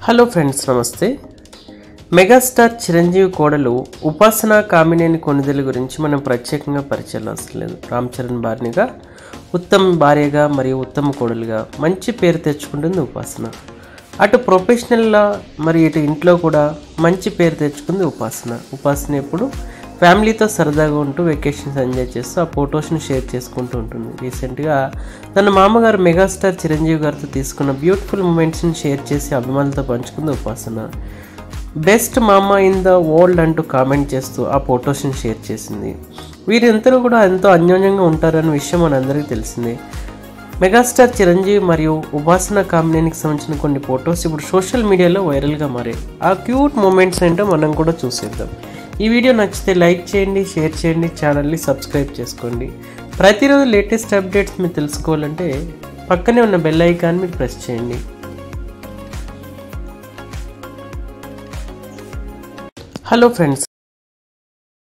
hello friends నమస్తే megastar Chiranjeevi కోడలు ఉపాసన కామినేని కొనిదెల గురించి మనం ప్రత్యేకంగా పరిచయం అవసరం లేదు రామ్ చరణ్ భార్యగా ఉత్తమ భార్యగా మరియు ఉత్తమ కోడలుగా మంచి పేరు తెచ్చుకుంటుంది ఉపాసన అటు ప్రొఫెషనల్గా మరి ఇటు ఇంట్లో కూడా మంచి పేరు తెచ్చుకుంది ఉపాసన ఉపాసన ఎప్పుడు ఫ్యామిలీతో సరదాగా ఉంటూ వెకేషన్స్ ఎంజాయ్ చేస్తూ ఆ ఫొటోస్ని షేర్ చేసుకుంటూ ఉంటుంది రీసెంట్గా తన మామగారు మెగాస్టార్ చిరంజీవి గారితో తీసుకున్న బ్యూటిఫుల్ మూమెంట్స్ని షేర్ చేసి అభిమానులతో పంచుకుంది ఉపాసన బెస్ట్ మామ ఇన్ ద వరల్డ్ అంటూ కామెంట్ చేస్తూ ఆ ఫొటోస్ని షేర్ చేసింది వీరిద్దరూ కూడా ఎంతో అన్యోన్యంగా ఉంటారన్న విషయం మనందరికీ తెలిసిందే మెగాస్టార్ చిరంజీవి మరియు ఉపాసన కామినేనికి సంబంధించిన కొన్ని ఫొటోస్ ఇప్పుడు సోషల్ మీడియాలో వైరల్గా మారాయి ఆ క్యూట్ మూమెంట్స్ ఏంటో మనం కూడా చూసేద్దాం ఈ వీడియో నచ్చితే లైక్ చేయండి షేర్ చేయండి ఛానల్ని సబ్స్క్రైబ్ చేసుకోండి ప్రతిరోజు లేటెస్ట్ అప్డేట్స్ మీరు తెలుసుకోవాలంటే పక్కనే ఉన్న బెల్ ఐకాన్ మీరు ప్రెస్ చేయండి హలో ఫ్రెండ్స్